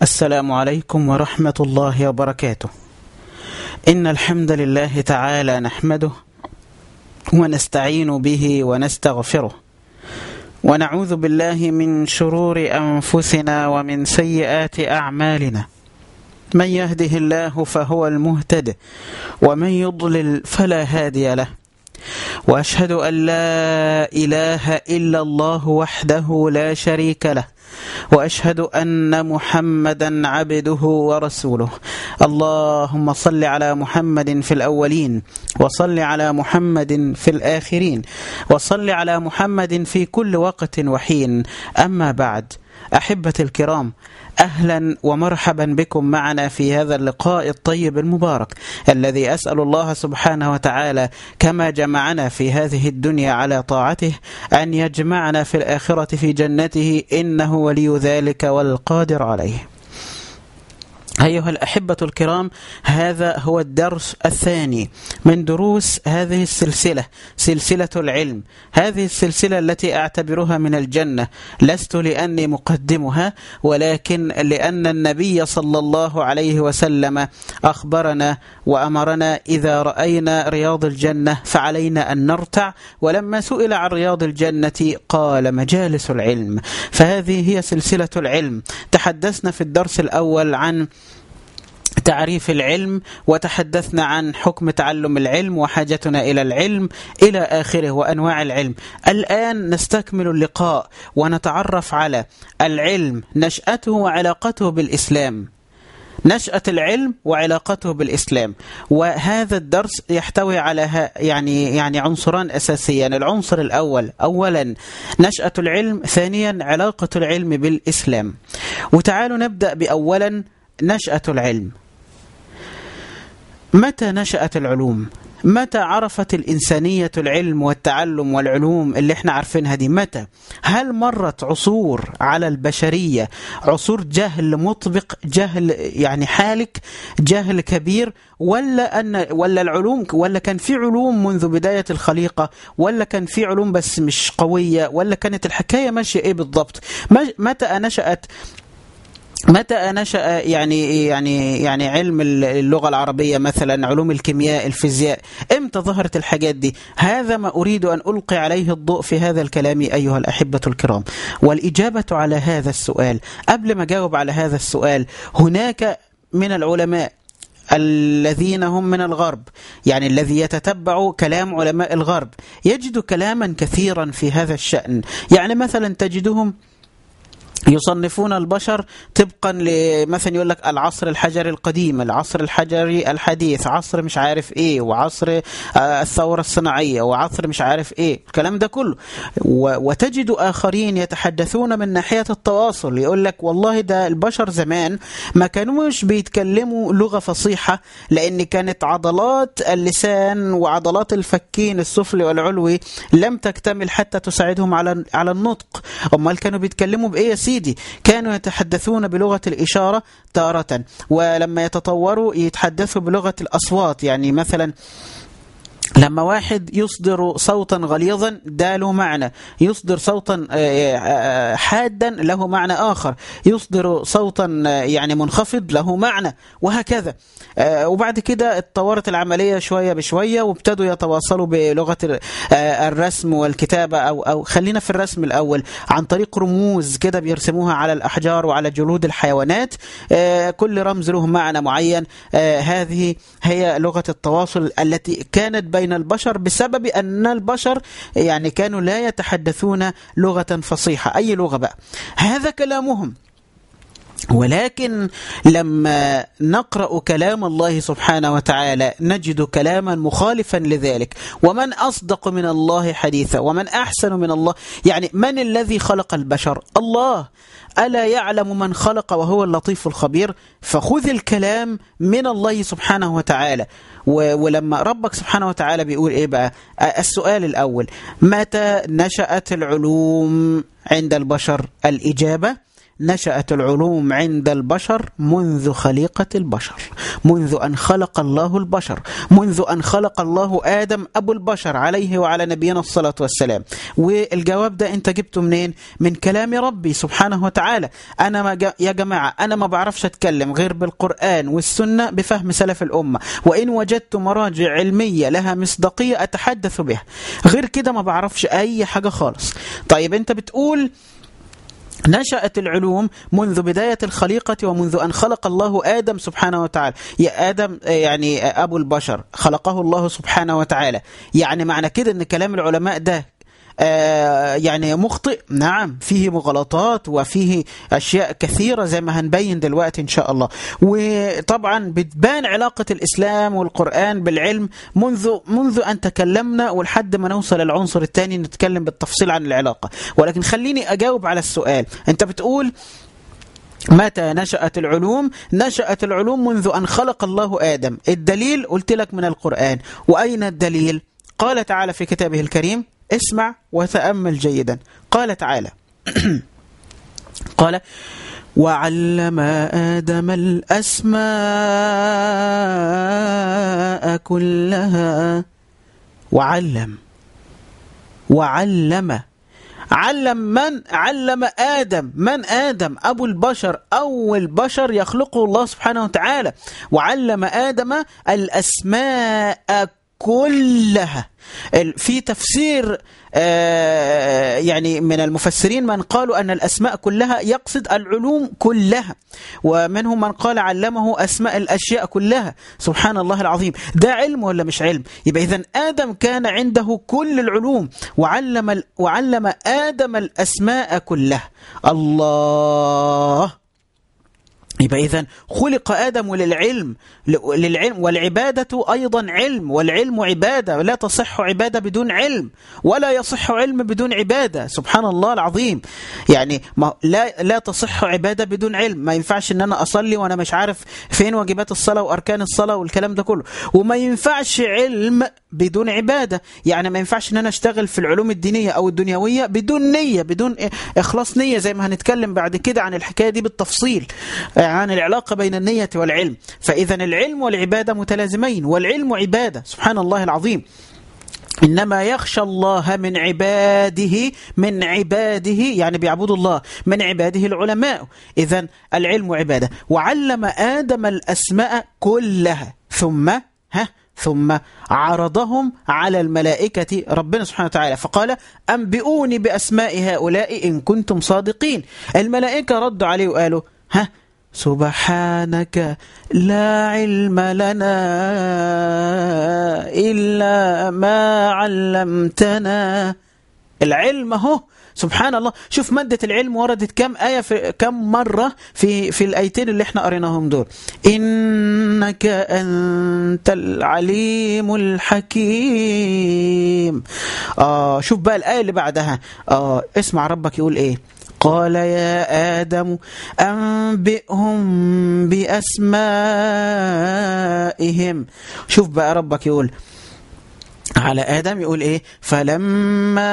السلام عليكم ورحمة الله وبركاته إن الحمد لله تعالى نحمده ونستعين به ونستغفره ونعوذ بالله من شرور أنفسنا ومن سيئات أعمالنا من يهده الله فهو المهتد ومن يضلل فلا هادي له وأشهد أن لا إله إلا الله وحده لا شريك له واشهد ان محمدا عبده ورسوله اللهم صل على محمد في الاولين وصل على محمد في الاخرين وصل على محمد في كل وقت وحين اما بعد احبتي الكرام اهلا ومرحبا بكم معنا في هذا اللقاء الطيب المبارك الذي اسال الله سبحانه وتعالى كما جمعنا في هذه الدنيا على طاعته ان يجمعنا في الاخره في جنته انه ولي ذلك والقادر عليه أيها الأحبة الكرام هذا هو الدرس الثاني من دروس هذه السلسلة سلسلة العلم هذه السلسلة التي أعتبرها من الجنة لست لأني مقدمها ولكن لأن النبي صلى الله عليه وسلم أخبرنا وأمرنا إذا رأينا رياض الجنة فعلينا أن نرتع ولما سئل عن رياض الجنة قال مجالس العلم فهذه هي سلسلة العلم تحدثنا في الدرس الأول عن تعريف العلم وتحدثنا عن حكم تعلم العلم وحاجتنا الى العلم الى اخره وانواع العلم. الان نستكمل اللقاء ونتعرف على العلم نشاته وعلاقته بالاسلام. نشأة العلم وعلاقته بالإسلام وهذا الدرس يحتوي على يعني يعني عنصران أساسيان العنصر الأول أولا نشأة العلم ثانيا علاقة العلم بالإسلام وتعالوا نبدأ بأولا نشأة العلم متى نشأت العلوم متى عرفت الإنسانية العلم والتعلم والعلوم اللي احنا عارفينها دي متى هل مرت عصور على البشرية عصور جهل مطبق جهل يعني حالك جهل كبير ولا أن ولا العلوم ولا كان في علوم منذ بداية الخليقة ولا كان في علوم بس مش قوية ولا كانت الحكاية ماشية ايه بالضبط متى نشأت متى نشأ يعني يعني يعني علم اللغة العربية مثلا علوم الكيمياء الفيزياء امتى ظهرت الحاجات دي هذا ما أريد أن ألقي عليه الضوء في هذا الكلام أيها الأحبة الكرام والإجابة على هذا السؤال قبل ما أجاوب على هذا السؤال هناك من العلماء الذين هم من الغرب يعني الذي يتتبع كلام علماء الغرب يجد كلاما كثيرا في هذا الشأن يعني مثلا تجدهم يصنفون البشر طبقا لمثلا يقول لك العصر الحجري القديم العصر الحجري الحديث عصر مش عارف ايه وعصر الثورة الصناعية وعصر مش عارف ايه الكلام ده كله وتجد آخرين يتحدثون من ناحية التواصل يقول لك والله ده البشر زمان ما كانوش بيتكلموا لغة فصيحة لأن كانت عضلات اللسان وعضلات الفكين السفلي والعلوي لم تكتمل حتى تساعدهم على على النطق امال كانوا بيتكلموا بايه يا سيدي كانوا يتحدثون بلغة الإشارة تارة ولما يتطوروا يتحدثوا بلغة الأصوات يعني مثلا لما واحد يصدر صوتا غليظا ده له معنى يصدر صوتا حادا له معنى آخر يصدر صوتا يعني منخفض له معنى وهكذا وبعد كده اتطورت العملية شوية بشوية وابتدوا يتواصلوا بلغة الرسم والكتابة أو, أو خلينا في الرسم الأول عن طريق رموز كده بيرسموها على الأحجار وعلى جلود الحيوانات كل رمز له معنى معين هذه هي لغة التواصل التي كانت بين البشر بسبب أن البشر يعني كانوا لا يتحدثون لغة فصيحة أي لغة بقى هذا كلامهم ولكن لما نقرأ كلام الله سبحانه وتعالى نجد كلاما مخالفا لذلك ومن أصدق من الله حديثا ومن أحسن من الله يعني من الذي خلق البشر الله ألا يعلم من خلق وهو اللطيف الخبير فخذ الكلام من الله سبحانه وتعالى ولما ربك سبحانه وتعالى بيقول إيه بقى السؤال الأول متى نشأت العلوم عند البشر الإجابة نشأت العلوم عند البشر منذ خليقة البشر منذ أن خلق الله البشر منذ أن خلق الله آدم أبو البشر عليه وعلى نبينا الصلاة والسلام والجواب ده أنت جبته منين من كلام ربي سبحانه وتعالى أنا ما ج... يا جماعة أنا ما بعرفش أتكلم غير بالقرآن والسنة بفهم سلف الأمة وإن وجدت مراجع علمية لها مصداقية أتحدث بها غير كده ما بعرفش أي حاجة خالص طيب أنت بتقول نشأت العلوم منذ بداية الخليقة ومنذ أن خلق الله آدم سبحانه وتعالى يا آدم يعني أبو البشر خلقه الله سبحانه وتعالى يعني معنى كده أن كلام العلماء ده آه يعني مخطئ نعم فيه مغالطات وفيه أشياء كثيرة زي ما هنبين دلوقتي إن شاء الله وطبعا بتبان علاقة الإسلام والقرآن بالعلم منذ منذ أن تكلمنا ولحد ما نوصل العنصر الثاني نتكلم بالتفصيل عن العلاقة ولكن خليني أجاوب على السؤال أنت بتقول متى نشأت العلوم نشأت العلوم منذ أن خلق الله آدم الدليل قلت لك من القرآن وأين الدليل قال تعالى في كتابه الكريم اسمع وتأمل جيدا قال تعالى قال وعلم آدم الأسماء كلها وعلم وعلم علم من علم آدم من آدم أبو البشر أول بشر يخلقه الله سبحانه وتعالى وعلم آدم الأسماء كلها في تفسير يعني من المفسرين من قالوا أن الأسماء كلها يقصد العلوم كلها ومنهم من قال علمه أسماء الأشياء كلها سبحان الله العظيم ده علم ولا مش علم يبقى إذا آدم كان عنده كل العلوم وعلم, وعلم آدم الأسماء كلها الله يبقى إذا خلق آدم للعلم للعلم والعبادة أيضا علم والعلم عبادة لا تصح عبادة بدون علم ولا يصح علم بدون عبادة سبحان الله العظيم يعني ما لا لا تصح عبادة بدون علم ما ينفعش ان انا اصلي وانا مش عارف فين واجبات الصلاة واركان الصلاة والكلام ده كله وما ينفعش علم بدون عبادة يعني ما ينفعش ان انا اشتغل في العلوم الدينية او الدنيوية بدون نية بدون اخلاص نية زي ما هنتكلم بعد كده عن الحكاية دي بالتفصيل عن العلاقة بين النية والعلم فإذا العلم والعبادة متلازمين والعلم عبادة سبحان الله العظيم إنما يخشى الله من عباده من عباده يعني بيعبدوا الله من عباده العلماء إذا العلم عبادة وعلم آدم الأسماء كلها ثم ها ثم عرضهم على الملائكة ربنا سبحانه وتعالى فقال أنبئوني بأسماء هؤلاء إن كنتم صادقين الملائكة ردوا عليه وقالوا ها سبحانك لا علم لنا إلا ما علمتنا العلم هو سبحان الله شوف مادة العلم وردت كم آية في كم مرة في في الآيتين اللي احنا قريناهم دول إنك أنت العليم الحكيم آه شوف بقى الآية اللي بعدها آه اسمع ربك يقول إيه قال يا آدم أنبئهم بأسمائهم شوف بقى ربك يقول على آدم يقول إيه فلما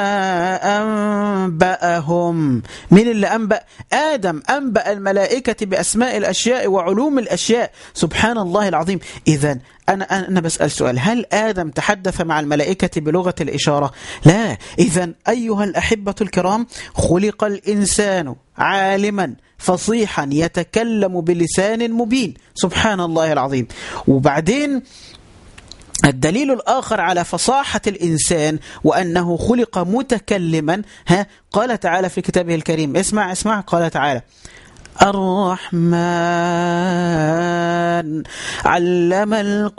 أنبأهم مين اللي أنبأ آدم أنبأ الملائكة بأسماء الأشياء وعلوم الأشياء سبحان الله العظيم إذا أنا أنا بسأل سؤال هل آدم تحدث مع الملائكة بلغة الإشارة لا إذا أيها الأحبة الكرام خلق الإنسان عالما فصيحا يتكلم بلسان مبين سبحان الله العظيم وبعدين الدليل الآخر على فصاحة الإنسان وأنه خلق متكلما ها قال تعالى في كتابه الكريم اسمع اسمع قال تعالى الرحمن علم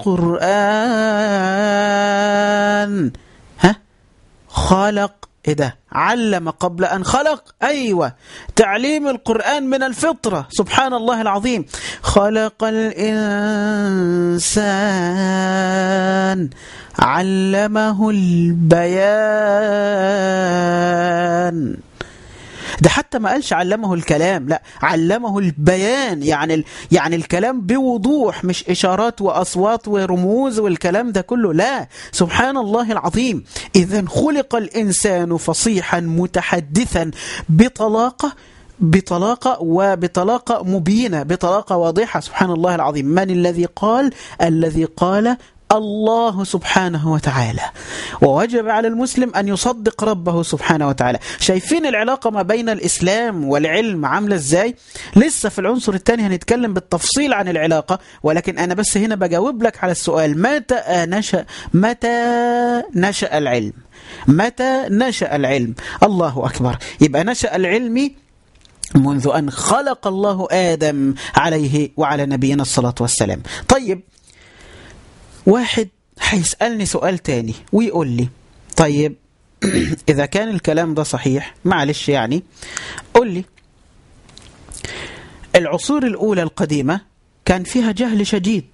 القرآن ها خلق ايه ده علم قبل أن خلق أيوة تعليم القرآن من الفطرة سبحان الله العظيم خلق الإنسان علمه البيان ده حتى ما قالش علمه الكلام لا علمه البيان يعني يعني الكلام بوضوح مش إشارات وأصوات ورموز والكلام ده كله لا سبحان الله العظيم إذا خلق الإنسان فصيحا متحدثا بطلاقة بطلاقة وبطلاقة مبينة بطلاقة واضحة سبحان الله العظيم من الذي قال الذي قال الله سبحانه وتعالى ووجب على المسلم أن يصدق ربه سبحانه وتعالى شايفين العلاقة ما بين الإسلام والعلم عاملة إزاي لسه في العنصر الثاني هنتكلم بالتفصيل عن العلاقة ولكن أنا بس هنا بجاوب لك على السؤال متى نشأ متى نشأ العلم متى نشأ العلم الله أكبر يبقى نشأ العلم منذ أن خلق الله آدم عليه وعلى نبينا الصلاة والسلام طيب واحد هيسألني سؤال تاني ويقول لي طيب إذا كان الكلام ده صحيح معلش يعني قول لي العصور الأولى القديمة كان فيها جهل شديد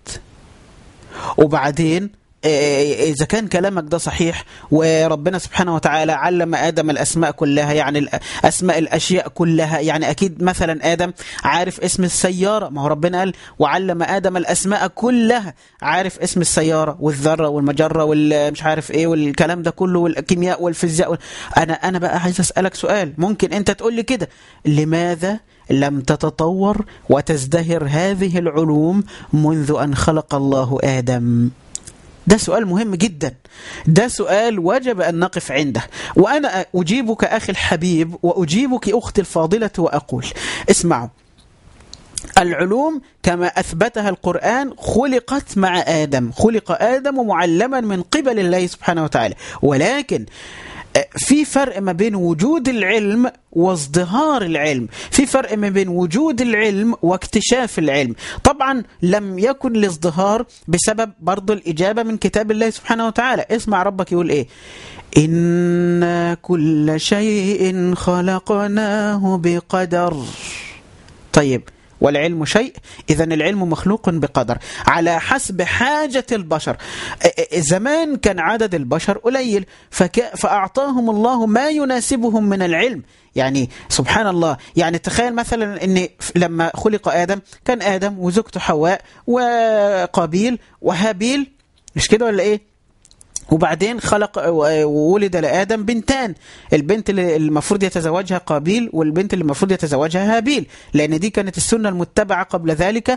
وبعدين إذا كان كلامك ده صحيح وربنا سبحانه وتعالى علم آدم الأسماء كلها يعني أسماء الأشياء كلها يعني أكيد مثلا آدم عارف اسم السيارة ما هو ربنا قال وعلم آدم الأسماء كلها عارف اسم السيارة والذرة والمجرة والمش عارف إيه والكلام ده كله والكيمياء والفيزياء أنا أنا بقى عايز أسألك سؤال ممكن أنت تقول لي كده لماذا لم تتطور وتزدهر هذه العلوم منذ أن خلق الله آدم ده سؤال مهم جدا ده سؤال وجب أن نقف عنده وأنا أجيبك أخي الحبيب وأجيبك أختي الفاضلة وأقول اسمعوا العلوم كما أثبتها القرآن خلقت مع آدم خلق آدم معلما من قبل الله سبحانه وتعالى ولكن في فرق ما بين وجود العلم وازدهار العلم في فرق ما بين وجود العلم واكتشاف العلم طبعا لم يكن الازدهار بسبب برضو الإجابة من كتاب الله سبحانه وتعالى اسمع ربك يقول إيه إن كل شيء خلقناه بقدر طيب والعلم شيء إذا العلم مخلوق بقدر على حسب حاجة البشر زمان كان عدد البشر قليل فك... فأعطاهم الله ما يناسبهم من العلم يعني سبحان الله يعني تخيل مثلا ان لما خلق آدم كان آدم وزوجته حواء وقابيل وهابيل مش كده ولا ايه وبعدين خلق وولد لآدم بنتان البنت اللي المفروض يتزوجها قابيل والبنت اللي المفروض يتزوجها هابيل لأن دي كانت السنة المتبعة قبل ذلك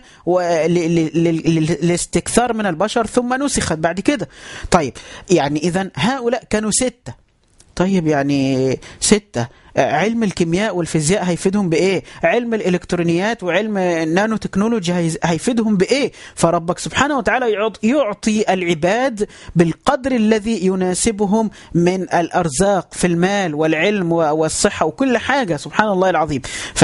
لاستكثار من البشر ثم نسخت بعد كده طيب يعني إذا هؤلاء كانوا ستة طيب يعني ستة علم الكيمياء والفيزياء هيفيدهم بإيه علم الإلكترونيات وعلم النانو تكنولوجي هيفيدهم بإيه فربك سبحانه وتعالى يعطي العباد بالقدر الذي يناسبهم من الأرزاق في المال والعلم والصحة وكل حاجة سبحان الله العظيم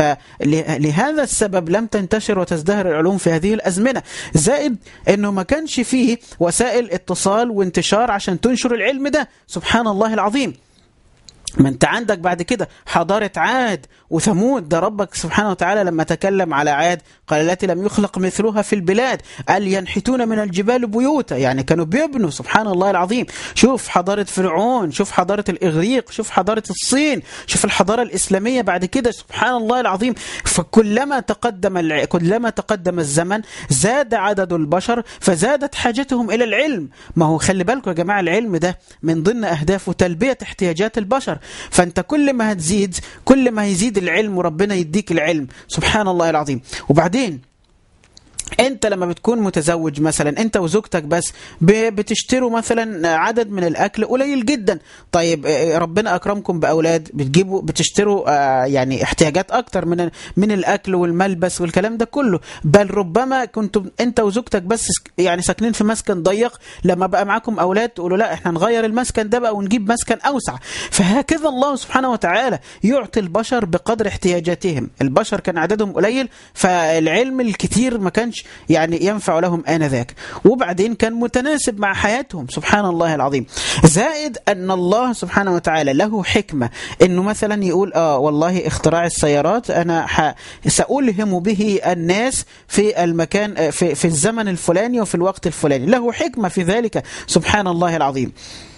فلهذا السبب لم تنتشر وتزدهر العلوم في هذه الأزمنة زائد أنه ما كانش فيه وسائل اتصال وانتشار عشان تنشر العلم ده سبحان الله العظيم ما انت عندك بعد كده حضارة عاد وثمود ده ربك سبحانه وتعالى لما تكلم على عاد قال التي لم يخلق مثلها في البلاد قال ينحتون من الجبال بيوتا يعني كانوا بيبنوا سبحان الله العظيم شوف حضارة فرعون شوف حضارة الإغريق شوف حضارة الصين شوف الحضارة الإسلامية بعد كده سبحان الله العظيم فكلما تقدم الع... كلما تقدم الزمن زاد عدد البشر فزادت حاجتهم إلى العلم ما هو خلي بالكم يا جماعة العلم ده من ضمن أهدافه تلبية احتياجات البشر فانت كل ما هتزيد كل ما هيزيد العلم وربنا يديك العلم سبحان الله العظيم وبعدين انت لما بتكون متزوج مثلا انت وزوجتك بس بتشتروا مثلا عدد من الاكل قليل جدا طيب ربنا اكرمكم باولاد بتجيبوا بتشتروا يعني احتياجات اكتر من من الاكل والملبس والكلام ده كله بل ربما كنتم انت وزوجتك بس يعني ساكنين في مسكن ضيق لما بقى معاكم اولاد تقولوا لا احنا نغير المسكن ده بقى ونجيب مسكن اوسع فهكذا الله سبحانه وتعالى يعطي البشر بقدر احتياجاتهم البشر كان عددهم قليل فالعلم الكتير ما كانش يعني ينفع لهم آنذاك وبعدين كان متناسب مع حياتهم سبحان الله العظيم زائد أن الله سبحانه وتعالى له حكمة أنه مثلا يقول آه والله اختراع السيارات أنا ح... سألهم به الناس في المكان في, في الزمن الفلاني وفي الوقت الفلاني له حكمة في ذلك سبحان الله العظيم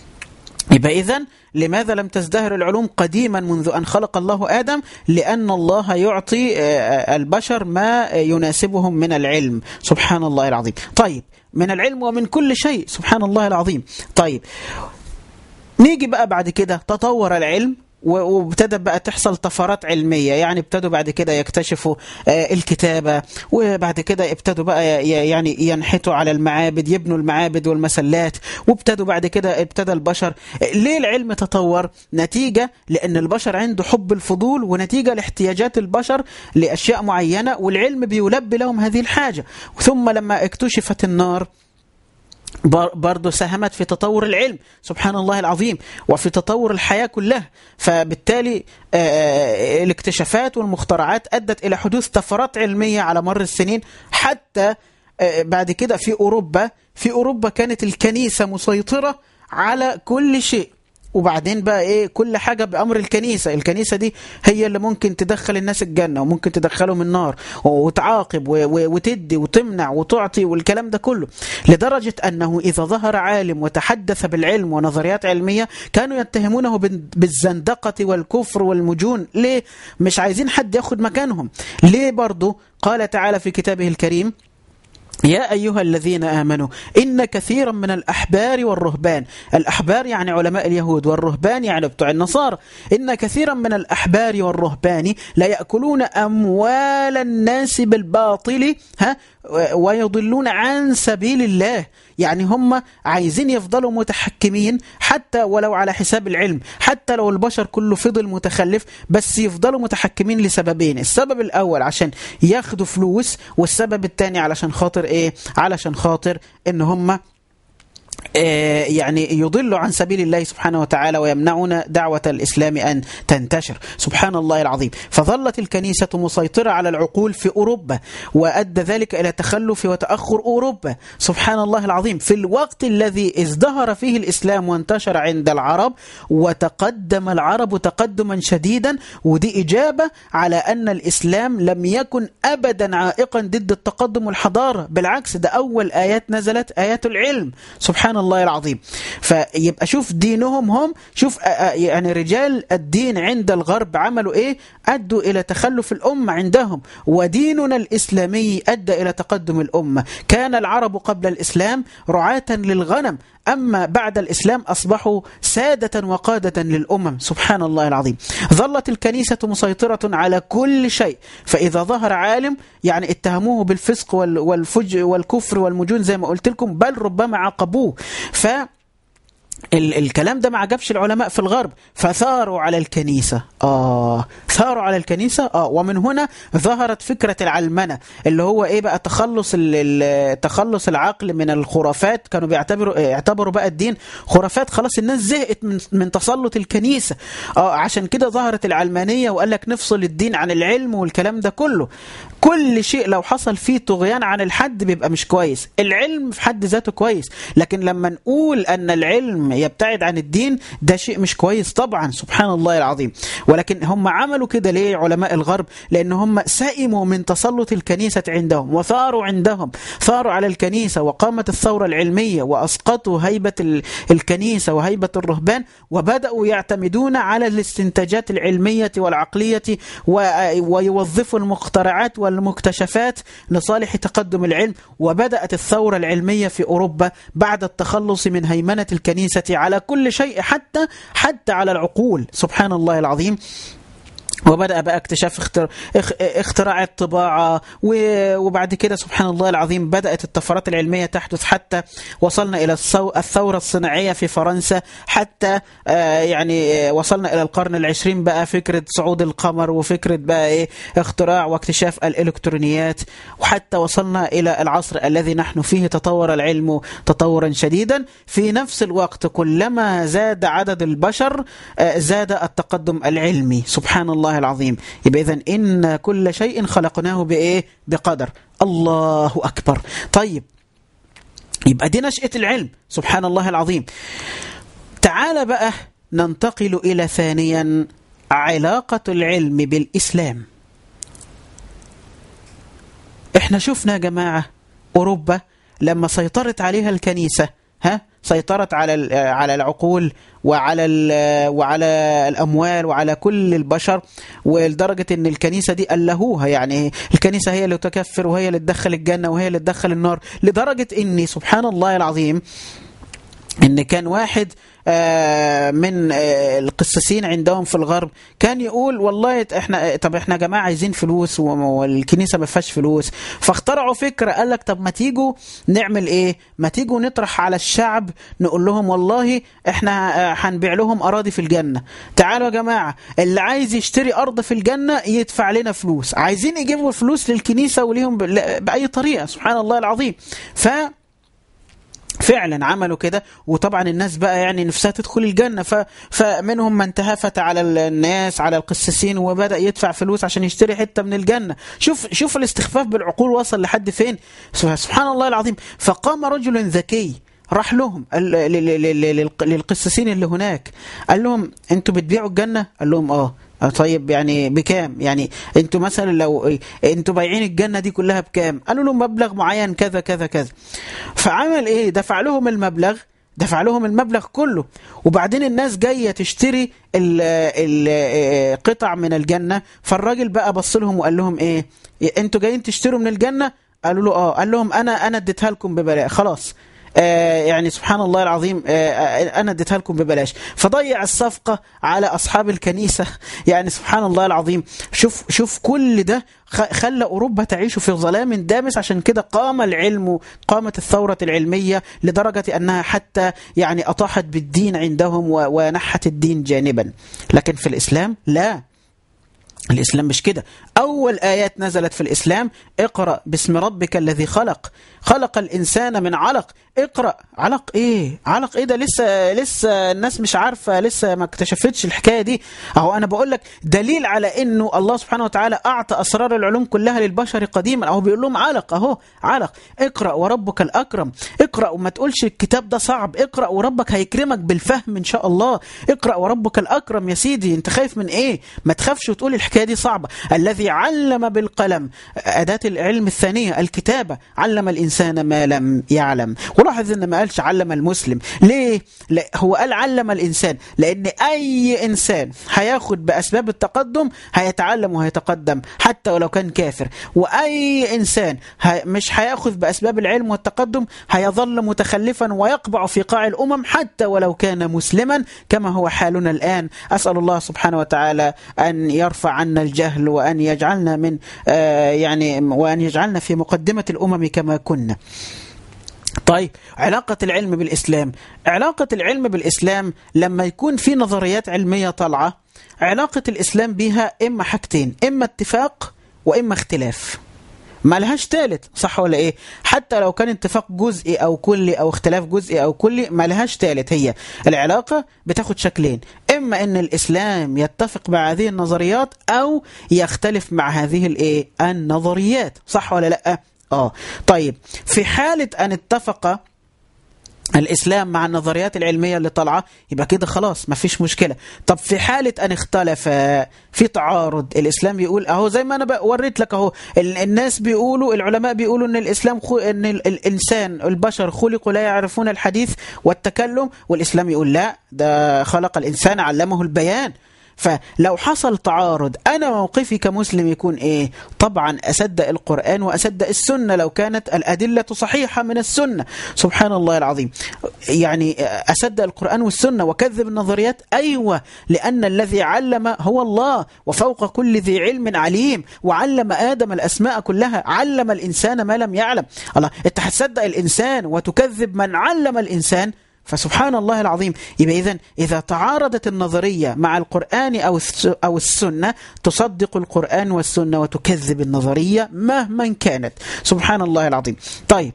يبقى إذن لماذا لم تزدهر العلوم قديما منذ أن خلق الله آدم لأن الله يعطي البشر ما يناسبهم من العلم سبحان الله العظيم طيب من العلم ومن كل شيء سبحان الله العظيم طيب نيجي بقى بعد كده تطور العلم وابتدى بقى تحصل طفرات علمية يعني ابتدوا بعد كده يكتشفوا الكتابة وبعد كده ابتدوا بقى يعني ينحتوا على المعابد يبنوا المعابد والمسلات وابتدوا بعد كده ابتدى البشر ليه العلم تطور نتيجة لأن البشر عنده حب الفضول ونتيجة لاحتياجات البشر لأشياء معينة والعلم بيلبي لهم هذه الحاجة ثم لما اكتشفت النار برضه ساهمت في تطور العلم سبحان الله العظيم وفي تطور الحياة كلها فبالتالي الاكتشافات والمخترعات أدت إلى حدوث طفرات علمية على مر السنين حتى بعد كده في أوروبا في أوروبا كانت الكنيسة مسيطرة على كل شيء وبعدين بقى ايه كل حاجة بأمر الكنيسة الكنيسة دي هي اللي ممكن تدخل الناس الجنة وممكن تدخلهم النار وتعاقب وتدي وتمنع وتعطي والكلام ده كله لدرجة أنه إذا ظهر عالم وتحدث بالعلم ونظريات علمية كانوا يتهمونه بالزندقة والكفر والمجون ليه مش عايزين حد ياخد مكانهم ليه برضو قال تعالى في كتابه الكريم يا أيها الذين آمنوا إن كثيرا من الأحبار والرهبان الأحبار يعني علماء اليهود والرهبان يعني بتوع النصارى إن كثيرا من الأحبار والرهبان لا يأكلون أموال الناس بالباطل ها ويضلون عن سبيل الله يعني هم عايزين يفضلوا متحكمين حتى ولو على حساب العلم حتى لو البشر كله فضل متخلف بس يفضلوا متحكمين لسببين السبب الأول عشان ياخدوا فلوس والسبب الثاني علشان خاطر إيه علشان خاطر إن هم يعني يضل عن سبيل الله سبحانه وتعالى ويمنعون دعوة الإسلام أن تنتشر سبحان الله العظيم فظلت الكنيسة مسيطرة على العقول في أوروبا وأدى ذلك إلى تخلف وتأخر أوروبا سبحان الله العظيم في الوقت الذي ازدهر فيه الإسلام وانتشر عند العرب وتقدم العرب تقدما شديدا ودي إجابة على أن الإسلام لم يكن أبدا عائقا ضد التقدم والحضارة بالعكس ده أول آيات نزلت آيات العلم سبحان الله العظيم فيبقى شوف دينهم هم شوف يعني رجال الدين عند الغرب عملوا ايه ادوا الى تخلف الامه عندهم وديننا الاسلامي ادى الى تقدم الامه كان العرب قبل الاسلام رعاة للغنم أما بعد الإسلام أصبحوا سادة وقادة للأمم سبحان الله العظيم ظلت الكنيسة مسيطرة على كل شيء فإذا ظهر عالم يعني اتهموه بالفسق والفج والكفر والمجون زي ما قلت لكم بل ربما عاقبوه ف ال الكلام ده ما عجبش العلماء في الغرب فثاروا على الكنيسة آه ثاروا على الكنيسة آه ومن هنا ظهرت فكرة العلمنة اللي هو إيه بقى تخلص تخلص العقل من الخرافات كانوا بيعتبروا يعتبروا بقى الدين خرافات خلاص الناس زهقت من من تسلط الكنيسة آه عشان كده ظهرت العلمانية وقال لك نفصل الدين عن العلم والكلام ده كله كل شيء لو حصل فيه طغيان عن الحد بيبقى مش كويس العلم في حد ذاته كويس لكن لما نقول أن العلم يبتعد عن الدين ده شيء مش كويس طبعا سبحان الله العظيم ولكن هم عملوا كده ليه علماء الغرب لأن هم سئموا من تسلط الكنيسة عندهم وثاروا عندهم ثاروا على الكنيسة وقامت الثورة العلمية وأسقطوا هيبة الكنيسة وهيبة الرهبان وبدأوا يعتمدون على الاستنتاجات العلمية والعقلية ويوظفوا المخترعات والمكتشفات لصالح تقدم العلم وبدأت الثورة العلمية في أوروبا بعد التخلص من هيمنة الكنيسة على كل شيء حتى حتى على العقول سبحان الله العظيم وبدأ بقى اكتشاف اختر... اختراع الطباعة وبعد كده سبحان الله العظيم بدأت الطفرات العلمية تحدث حتى وصلنا إلى الثورة الصناعية في فرنسا حتى يعني وصلنا إلى القرن العشرين بقى فكرة صعود القمر وفكرة بقى إيه اختراع واكتشاف الإلكترونيات وحتى وصلنا إلى العصر الذي نحن فيه تطور العلم تطورا شديدا في نفس الوقت كلما زاد عدد البشر زاد التقدم العلمي سبحان الله الله العظيم يبقى إذن إن كل شيء خلقناه بإيه بقدر الله أكبر طيب يبقى دي نشأة العلم سبحان الله العظيم تعال بقى ننتقل إلى ثانيا علاقة العلم بالإسلام احنا شفنا يا جماعة أوروبا لما سيطرت عليها الكنيسة ها سيطرت على على العقول وعلى وعلى الاموال وعلى كل البشر ولدرجه ان الكنيسه دي الهوها يعني الكنيسه هي اللي تكفر وهي اللي تدخل الجنه وهي اللي تدخل النار لدرجه ان سبحان الله العظيم ان كان واحد من القسيسين عندهم في الغرب كان يقول والله احنا طب احنا يا جماعه عايزين فلوس والكنيسه ما فيهاش فلوس فاخترعوا فكره قال لك طب ما تيجوا نعمل ايه ما تيجوا نطرح على الشعب نقول لهم والله احنا هنبيع لهم اراضي في الجنه تعالوا يا جماعه اللي عايز يشتري ارض في الجنه يدفع لنا فلوس عايزين يجيبوا فلوس للكنيسه وليهم باي طريقه سبحان الله العظيم ف فعلا عملوا كده وطبعا الناس بقى يعني نفسها تدخل الجنة ف... فمنهم من تهافت على الناس على القسيسين وبدأ يدفع فلوس عشان يشتري حتة من الجنة شوف شوف الاستخفاف بالعقول وصل لحد فين سبحان الله العظيم فقام رجل ذكي راح لهم للقسيسين اللي هناك قال لهم انتوا بتبيعوا الجنة قال لهم اه طيب يعني بكام يعني انتوا مثلا لو انتوا بايعين الجنه دي كلها بكام قالوا له مبلغ معين كذا كذا كذا فعمل ايه دفع لهم المبلغ دفع لهم المبلغ كله وبعدين الناس جايه تشتري القطع من الجنه فالراجل بقى بص لهم وقال لهم ايه انتوا جايين تشتروا من الجنه قالوا له اه قال لهم انا انا اديتها لكم ببلاش خلاص آه يعني سبحان الله العظيم آه انا اديتها لكم ببلاش فضيع الصفقه على اصحاب الكنيسه يعني سبحان الله العظيم شوف شوف كل ده خلى اوروبا تعيش في ظلام دامس عشان كده قام العلم قامت الثوره العلميه لدرجه انها حتى يعني اطاحت بالدين عندهم ونحت الدين جانبا لكن في الاسلام لا الإسلام مش كده أول آيات نزلت في الإسلام اقرأ باسم ربك الذي خلق خلق الإنسان من علق اقرأ علق إيه علق إيه ده لسه لسه الناس مش عارفة لسه ما اكتشفتش الحكاية دي أهو أنا بقول لك دليل على إنه الله سبحانه وتعالى أعطى أسرار العلوم كلها للبشر قديما أهو بيقول لهم علق أهو علق اقرأ وربك الأكرم اقرأ وما تقولش الكتاب ده صعب اقرأ وربك هيكرمك بالفهم إن شاء الله اقرأ وربك الأكرم يا سيدي أنت خايف من إيه ما تخافش وتقول الحكاية دي صعبة الذي علم بالقلم أداة العلم الثانية الكتابة علم الإنسان ما لم يعلم ولاحظ إن ما قالش علم المسلم ليه؟ لا هو قال علم الإنسان لأن أي إنسان هياخد بأسباب التقدم هيتعلم وهيتقدم حتى ولو كان كافر وأي إنسان مش هياخذ بأسباب العلم والتقدم هيظل متخلفا ويقبع في قاع الأمم حتى ولو كان مسلما كما هو حالنا الآن أسأل الله سبحانه وتعالى أن يرفع عنا الجهل وأن يجعلنا من آه يعني وأن يجعلنا في مقدمة الأمم كما كنا طيب علاقة العلم بالإسلام علاقة العلم بالإسلام لما يكون في نظريات علمية طالعة علاقة الإسلام بها إما حاجتين إما اتفاق وإما اختلاف ما لهاش تالت صح ولا ايه حتى لو كان اتفاق جزئي او كلي او اختلاف جزئي او كلي ما لهاش تالت هي العلاقة بتاخد شكلين اما ان الاسلام يتفق مع هذه النظريات او يختلف مع هذه الايه النظريات صح ولا لا اه طيب في حالة ان اتفق الإسلام مع النظريات العلمية اللي طالعة يبقى كده خلاص ما فيش مشكلة طب في حالة أن اختلف في تعارض الإسلام يقول أهو زي ما أنا وريت لك أهو الناس بيقولوا العلماء بيقولوا أن الإسلام خو أن الإنسان البشر خلقوا لا يعرفون الحديث والتكلم والإسلام يقول لا ده خلق الإنسان علمه البيان فلو حصل تعارض أنا موقفي كمسلم يكون إيه طبعا أصدق القرآن وأصدق السنة لو كانت الأدلة صحيحة من السنة سبحان الله العظيم يعني أصدق القرآن والسنة وكذب النظريات أيوة لأن الذي علم هو الله وفوق كل ذي علم عليم وعلم آدم الأسماء كلها علم الإنسان ما لم يعلم الله أنت هتصدق الإنسان وتكذب من علم الإنسان فسبحان الله العظيم يبقى إذن إذا تعارضت النظرية مع القرآن أو أو السنة تصدق القرآن والسنة وتكذب النظرية مهما كانت سبحان الله العظيم طيب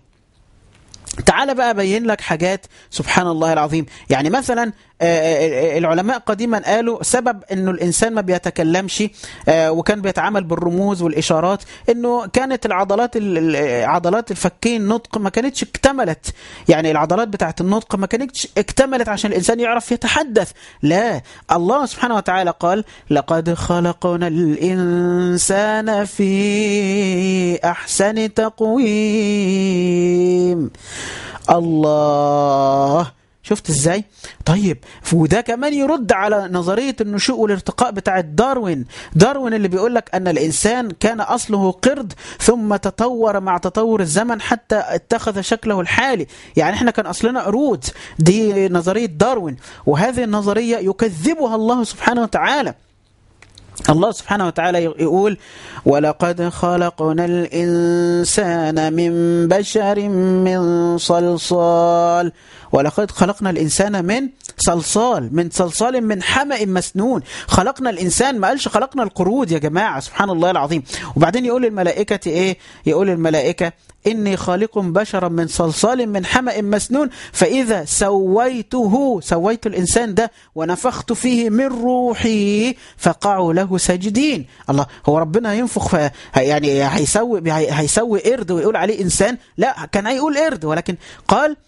تعال بقى أبين لك حاجات سبحان الله العظيم يعني مثلا العلماء قديما قالوا سبب انه الانسان ما بيتكلمش وكان بيتعامل بالرموز والاشارات انه كانت العضلات عضلات الفكين نطق ما كانتش اكتملت يعني العضلات بتاعه النطق ما كانتش اكتملت عشان الانسان يعرف يتحدث لا الله سبحانه وتعالى قال لقد خلقنا الانسان في احسن تقويم الله شفت ازاي طيب وده كمان يرد على نظرية النشوء والارتقاء بتاعت داروين داروين اللي بيقول لك أن الإنسان كان أصله قرد ثم تطور مع تطور الزمن حتى اتخذ شكله الحالي يعني احنا كان أصلنا قرود دي نظرية داروين وهذه النظرية يكذبها الله سبحانه وتعالى الله سبحانه وتعالى يقول ولقد خلقنا الإنسان من بشر من صلصال ولقد خلقنا الإنسان من صلصال من صلصال من حمأ مسنون خلقنا الإنسان ما قالش خلقنا القرود يا جماعة سبحان الله العظيم وبعدين يقول الملائكة إيه يقول الملائكة إني خالق بشرا من صلصال من حمأ مسنون فإذا سويته سويت الإنسان ده ونفخت فيه من روحي فقعوا له ساجدين الله هو ربنا ينفخ ف... يعني هيسوي هيسوي قرد ويقول عليه إنسان لا كان هيقول قرد ولكن قال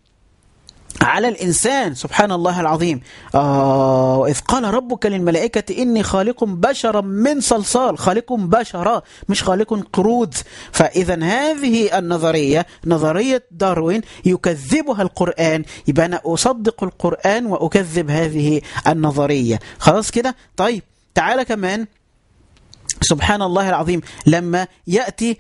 على الإنسان سبحان الله العظيم آه وإذ قال ربك للملائكة إني خالق بشرا من صلصال خالق بشرا مش خالق قرود فإذا هذه النظرية نظرية داروين يكذبها القرآن يبقى أنا أصدق القرآن وأكذب هذه النظرية خلاص كده طيب تعالى كمان سبحان الله العظيم لما يأتي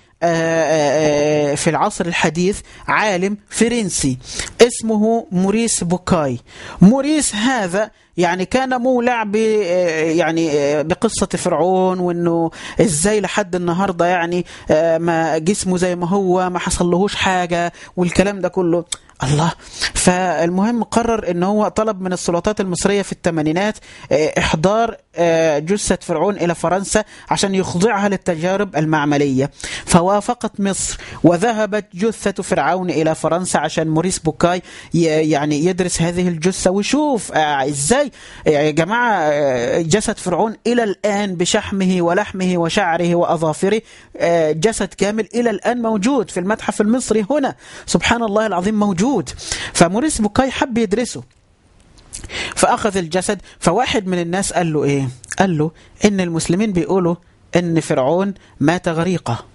في العصر الحديث عالم فرنسي اسمه موريس بوكاي موريس هذا يعني كان مولع ب يعني بقصة فرعون وانه ازاي لحد النهاردة يعني ما جسمه زي ما هو ما حصلهوش حاجة والكلام ده كله الله فالمهم قرر ان هو طلب من السلطات المصرية في الثمانينات احضار جثة فرعون الى فرنسا عشان يخضعها للتجارب المعملية فوافقت مصر وذهبت جثة فرعون الى فرنسا عشان موريس بوكاي يعني يدرس هذه الجثة ويشوف ازاي يا جماعة جسد فرعون الى الان بشحمه ولحمه وشعره واظافره جسد كامل الى الان موجود في المتحف المصري هنا سبحان الله العظيم موجود فموريس بوكاي حب يدرسه فأخذ الجسد فواحد من الناس قال له إيه قال له إن المسلمين بيقولوا إن فرعون مات غريقة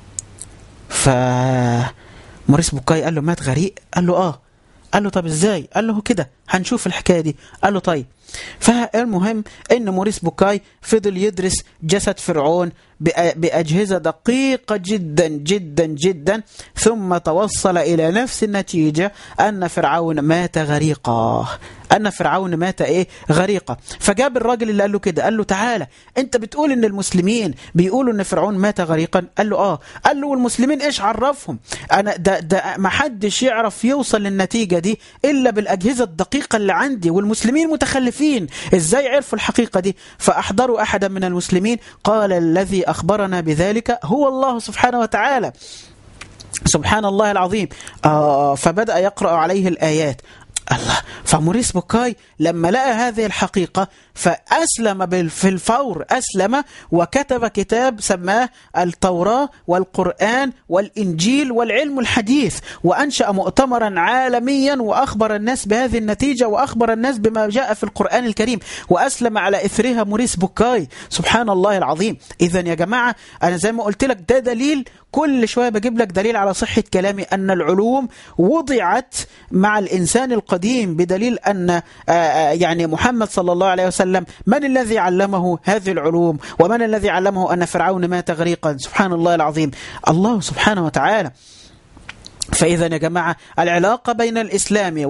فموريس بوكاي قال له مات غريق قال له آه قال له طب ازاي قال له كده هنشوف الحكايه دي قال له طيب فالمهم ان موريس بوكاي فضل يدرس جسد فرعون باجهزه دقيقه جدا جدا جدا ثم توصل الى نفس النتيجه ان فرعون مات غريقا ان فرعون مات ايه غريقا فجاب الراجل اللي قال له كده قال له تعالى انت بتقول ان المسلمين بيقولوا ان فرعون مات غريقا قال له اه قال له والمسلمين ايش عرفهم انا ده ده ما حدش يعرف يوصل للنتيجه دي الا بالاجهزه الدقيقه اللي عندي والمسلمين متخلفين ازاي عرفوا الحقيقه دي فاحضروا احدا من المسلمين قال الذي اخبرنا بذلك هو الله سبحانه وتعالى سبحان الله العظيم آه فبدأ يقرأ عليه الآيات الله فموريس بوكاي لما لقى هذه الحقيقة فأسلم في الفور أسلم وكتب كتاب سماه التوراة والقرآن والإنجيل والعلم الحديث وأنشأ مؤتمرا عالميا وأخبر الناس بهذه النتيجة وأخبر الناس بما جاء في القرآن الكريم وأسلم على إثرها موريس بوكاي سبحان الله العظيم إذا يا جماعة أنا زي ما قلت لك ده دليل كل شوية بجيب لك دليل على صحة كلامي أن العلوم وضعت مع الإنسان القديم بدليل أن يعني محمد صلى الله عليه وسلم من الذي علمه هذه العلوم ومن الذي علمه أن فرعون مات غريقا سبحان الله العظيم الله سبحانه وتعالى فإذا يا جماعة العلاقة بين الإسلام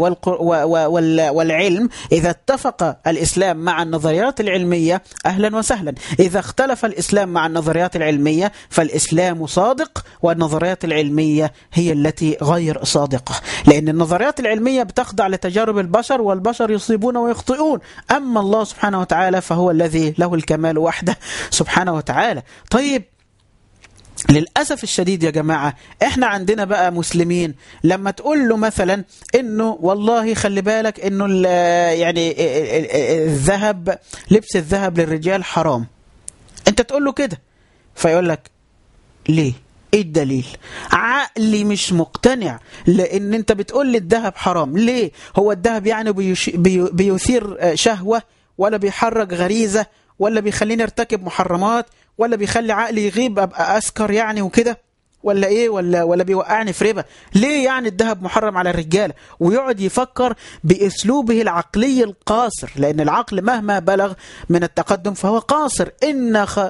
والعلم إذا اتفق الإسلام مع النظريات العلمية أهلا وسهلا إذا اختلف الإسلام مع النظريات العلمية فالإسلام صادق والنظريات العلمية هي التي غير صادقة لأن النظريات العلمية بتخضع لتجارب البشر والبشر يصيبون ويخطئون أما الله سبحانه وتعالى فهو الذي له الكمال وحده سبحانه وتعالى طيب للأسف الشديد يا جماعة احنا عندنا بقى مسلمين لما تقول له مثلا انه والله خلي بالك انه يعني الذهب لبس الذهب للرجال حرام انت تقول له كده فيقول لك ليه ايه الدليل عقلي مش مقتنع لان انت بتقول لي الذهب حرام ليه هو الذهب يعني بيش بي بيثير شهوة ولا بيحرك غريزة ولا بيخليني ارتكب محرمات ولا بيخلي عقلي يغيب ابقى اسكر يعني وكده ولا ايه ولا ولا بيوقعني في ربا ليه يعني الذهب محرم على الرجاله ويقعد يفكر باسلوبه العقلي القاصر لان العقل مهما بلغ من التقدم فهو قاصر ان خ...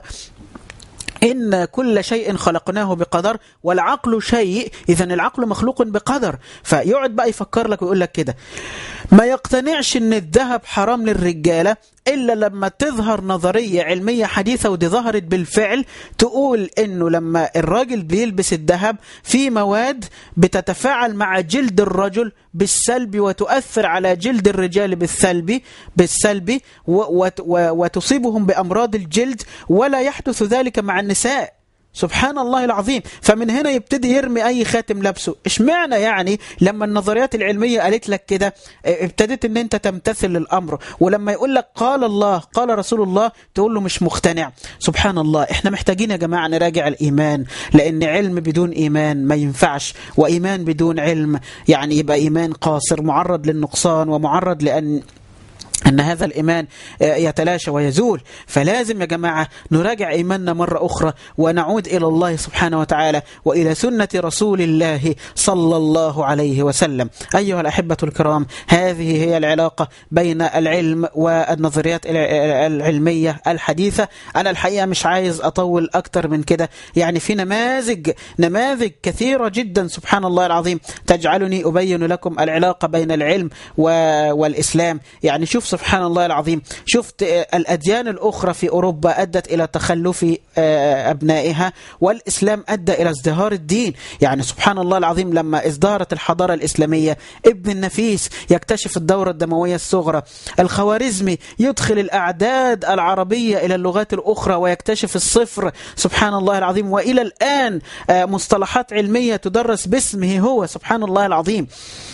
إن كل شيء خلقناه بقدر والعقل شيء إذا العقل مخلوق بقدر فيقعد بقى يفكر لك ويقول لك كده ما يقتنعش إن الذهب حرام للرجالة إلا لما تظهر نظرية علمية حديثة ودي ظهرت بالفعل تقول إنه لما الراجل بيلبس الذهب في مواد بتتفاعل مع جلد الرجل بالسلب وتؤثر على جلد الرجال بالسلبي بالسلبي وتصيبهم بأمراض الجلد ولا يحدث ذلك مع النساء سبحان الله العظيم فمن هنا يبتدي يرمي أي خاتم لابسه اشمعنى يعني لما النظريات العلمية قالت لك كده ابتديت ان انت تمتثل للأمر ولما يقول لك قال الله قال رسول الله تقول له مش مقتنع سبحان الله احنا محتاجين يا جماعة نراجع الإيمان لأن علم بدون إيمان ما ينفعش وإيمان بدون علم يعني يبقى إيمان قاصر معرض للنقصان ومعرض لأن أن هذا الإيمان يتلاشى ويزول فلازم يا جماعة نراجع إيماننا مرة أخرى ونعود إلى الله سبحانه وتعالى وإلى سنة رسول الله صلى الله عليه وسلم أيها الأحبة الكرام هذه هي العلاقة بين العلم والنظريات العلمية الحديثة أنا الحقيقة مش عايز أطول أكتر من كده يعني في نماذج نماذج كثيرة جدا سبحان الله العظيم تجعلني أبين لكم العلاقة بين العلم والإسلام يعني شوف سبحان الله العظيم شفت الأديان الأخرى في أوروبا أدت إلى تخلف أبنائها والإسلام أدى إلى ازدهار الدين يعني سبحان الله العظيم لما ازدهرت الحضارة الإسلامية ابن النفيس يكتشف الدورة الدموية الصغرى الخوارزمي يدخل الأعداد العربية إلى اللغات الأخرى ويكتشف الصفر سبحان الله العظيم وإلى الآن مصطلحات علمية تدرس باسمه هو سبحان الله العظيم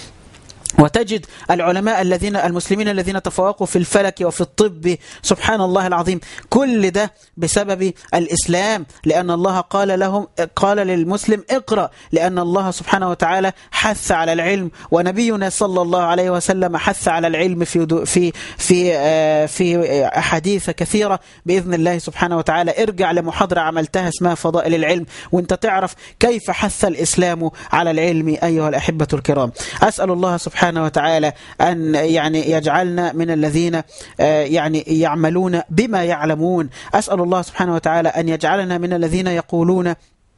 وتجد العلماء الذين المسلمين الذين تفوقوا في الفلك وفي الطب سبحان الله العظيم كل ده بسبب الإسلام لأن الله قال لهم قال للمسلم اقرأ لأن الله سبحانه وتعالى حث على العلم ونبينا صلى الله عليه وسلم حث على العلم في في في في أحاديث كثيرة بإذن الله سبحانه وتعالى ارجع لمحاضرة عملتها اسمها فضائل العلم وانت تعرف كيف حث الإسلام على العلم أيها الأحبة الكرام أسأل الله سبحانه سبحانه وتعالى أن يعني يجعلنا من الذين يعني يعملون بما يعلمون أسأل الله سبحانه وتعالى أن يجعلنا من الذين يقولون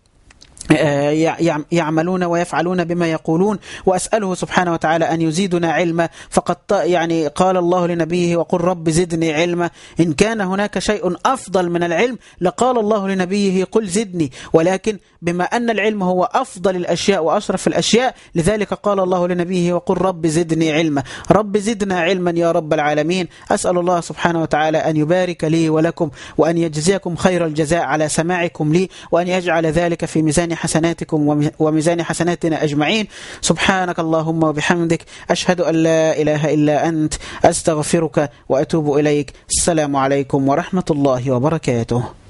يعملون ويفعلون بما يقولون وأسأله سبحانه وتعالى أن يزيدنا علما فقد يعني قال الله لنبيه وقل رب زدني علما إن كان هناك شيء أفضل من العلم لقال الله لنبيه قل زدني ولكن بما أن العلم هو أفضل الأشياء وأشرف الأشياء لذلك قال الله لنبيه وقل رب زدني علما رب زدنا علما يا رب العالمين أسأل الله سبحانه وتعالى أن يبارك لي ولكم وأن يجزيكم خير الجزاء على سماعكم لي وأن يجعل ذلك في ميزان حسناتكم وميزان حسناتنا أجمعين سبحانك اللهم وبحمدك أشهد أن لا إله إلا أنت أستغفرك وأتوب إليك السلام عليكم ورحمة الله وبركاته